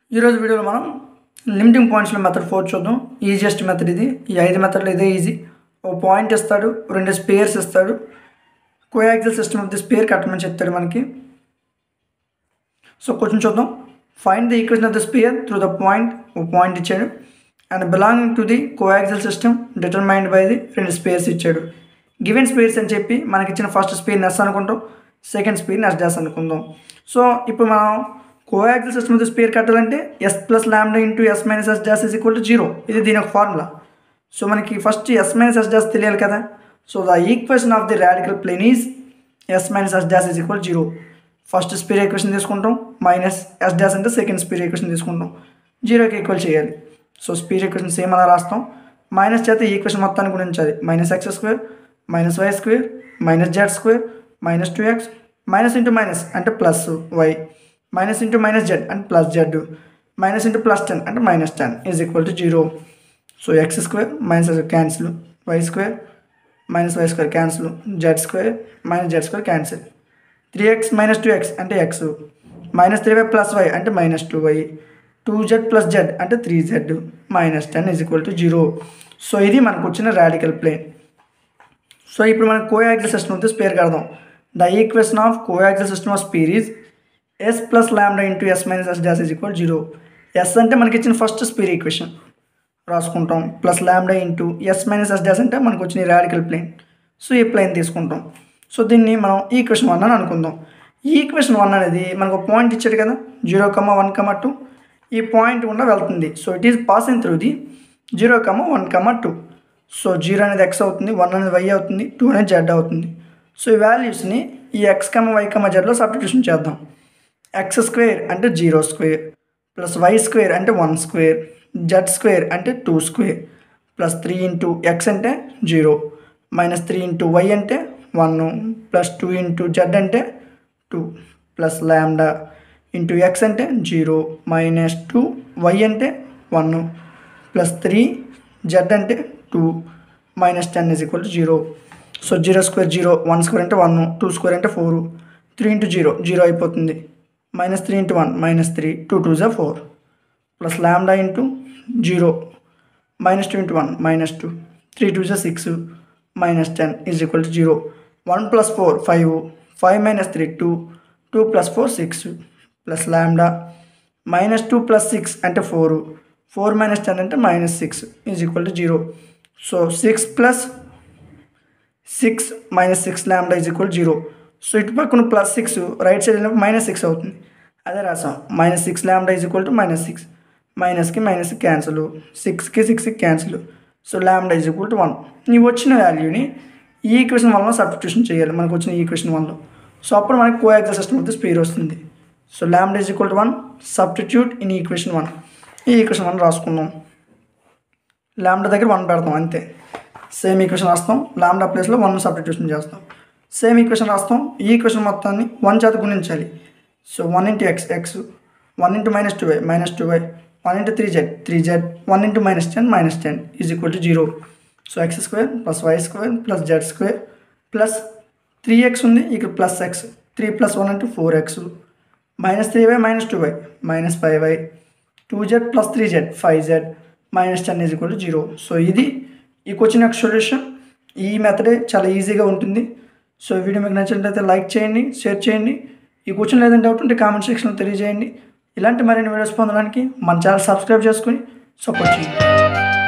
ఈరోజు వీడియోలో మనం లిమిటింగ్ పాయింట్స్లో మెథడ్ ఫోర్ చూద్దాం ఈజియెస్ట్ మెథడ్ ఇది ఈ ఐదు మెథడ్లు ఇదే ఈజీ ఒక పాయింట్ ఇస్తాడు రెండు స్పేర్స్ ఇస్తాడు coaxial system of the sphere కట్టమని చెప్తాడు మనకి సో కొంచెం చూద్దాం find the equation of the sphere through the point ఒక పాయింట్ ఇచ్చాడు and belonging to the coaxial system determined by the రెండు స్పేర్స్ ఇచ్చాడు గివెన్ స్పేర్స్ అని చెప్పి మనకి ఇచ్చిన ఫస్ట్ స్పేర్ నెస్ అనుకుంటాం సెకండ్ స్పేర్ నెస్ డాస్ అనుకుందాం సో ఇప్పుడు మనం coaxial system of the sphere కట్టాలంటే S plus lambda into S minus S dash is equal to zero ఇది దీని ఒక ఫార్ములా సో మనకి first S minus S dash తెలియాలి కదా so the equation of the radical plane is S minus S dash is equal zero first sphere equation తీసుకుంటాం minus S dash అంటే second sphere equation తీసుకుంటాం జీరోకి equal చేయాలి so sphere equation same అలా రాస్తాం minus చేత ఈ ఈక్వేషన్ మొత్తాన్ని గుణించాలి minus x square minus y square minus z square minus two x minus into minus అంటే plus y minus into minus z అంటే plus z minus into plus ten అంటే minus ten is equal to zero so x square minus cancel y square minus y square cancel z square minus z square cancel three x minus two x అంటే x minus three y plus y అంటే minus two y two z plus z అంటే three z minus ten is equal to zero so ఇది మనకు వచ్చిన radical plane so ఇప్పుడు మనం coaxial system అయితే sphere కడదాం the equation of coaxial system of sphere is S plus lambda into S minus S dash is equal zero S అంటే మనకి ఇచ్చిన ఫస్ట్ స్పీర్ ఈక్వేషన్ రాసుకుంటాం plus lambda into S minus S dash అంటే మనకు వచ్చిన radical plane so ఈ plane తీసుకుంటాం so దీన్ని మనం ఈక్వేషన్ వన్ అని అనుకుందాం ఈ ఈక్వేషన్ వన్ అనేది మనకు ఒక పాయింట్ ఇచ్చాడు కదా zero comma one comma two ఈ పాయింట్ గుండా వెళ్తుంది so it is passing through the zero comma one comma two so zero అనేది ఎక్స్ అవుతుంది వన్ అనేది వై అవుతుంది టూ అనేది జెడ్ అవుతుంది సో ఈ వాల్యూస్ని ఈ ఎక్స్ కమ వై కమ జెడ్లో సబ్స్టిట్యూషన్ చేద్దాం ఎక్స్ స్క్వేర్ అంటే zero square plus y square అంటే వన్ స్క్వేర్ జెడ్ స్క్వేర్ అంటే two square plus three into x అంటే zero minus three into y అంటే one plus two into z అంటే two plus lambda into x అంటే zero minus two y అంటే one plus three z అంటే two minus ten is equal to zero so zero square zero one square అంటే one two square అంటే four three into zero zero అయిపోతుంది minus three into one minus three two two జా four plus lambda into zero minus two into one minus two three two జా six minus ten is equal to zero one plus four five five minus three two two plus four six plus lambda minus two plus six అంటే four four minus ten అంటే minus six is equal to zero so six plus six minus six lambda is equal zero so ఇటు పక్కన plus six right side వెళ్ళినప్పుడు minus six అవుతుంది అదే రాసాం minus six lambda is equal to minus six మైనస్కి minus cancel సిక్స్కి సిక్స్కి cancel so lambda is equal to one నీ వచ్చిన వాల్యూని ఈ ఈక్వేషన్ వల్ల సబ్స్టిట్యూషన్ చేయాలి మనకు వచ్చిన ఈక్వేషన్ వల్ల సో అప్పుడు మనకి కోయాక్సల్ సిస్టమ్ అయితే స్పీర్ వస్తుంది so lambda is equal to one substitute in equation one ఈ ఈక్వేషన్ వన్ రాసుకుందాం ల్యాండా దగ్గర వన్ పెడతాం అంతే సేమ్ ఈక్వేషన్ రాస్తాం ల్యాండా ప్లేస్లో వన్ సబ్స్టిట్యూషన్ చేస్తాం సేమ్ ఈక్వేషన్ రాస్తాం ఈ ఈక్వేషన్ మొత్తాన్ని వన్ చేత గుణించాలి so one into x x one into minus two y minus two y one into three z three z one into minus ten minus ten is equal to zero so x square plus y square plus z square plus three x ఉంది ఇక్కడ plus x three plus one అంటే four x minus three why minus two y minus five y two z plus three z five z minus ten is equal to zero so ఇది ఈ question యొక్క solution ఈ మెథడే చాలా ఈజీగా ఉంటుంది so video మీకు నచ్చినట్లయితే లైక్ చేయండి షేర్ చేయండి ఈ క్వశ్చన్ లేదంటే డౌట్ ఉంటే కామెంట్ సెక్షన్లో తెలియజేయండి ఇలాంటి మరిన్ని వీడియోస్ పొందడానికి మన ఛానల్ సబ్స్క్రైబ్ చేసుకుని సపోర్ట్ చేయండి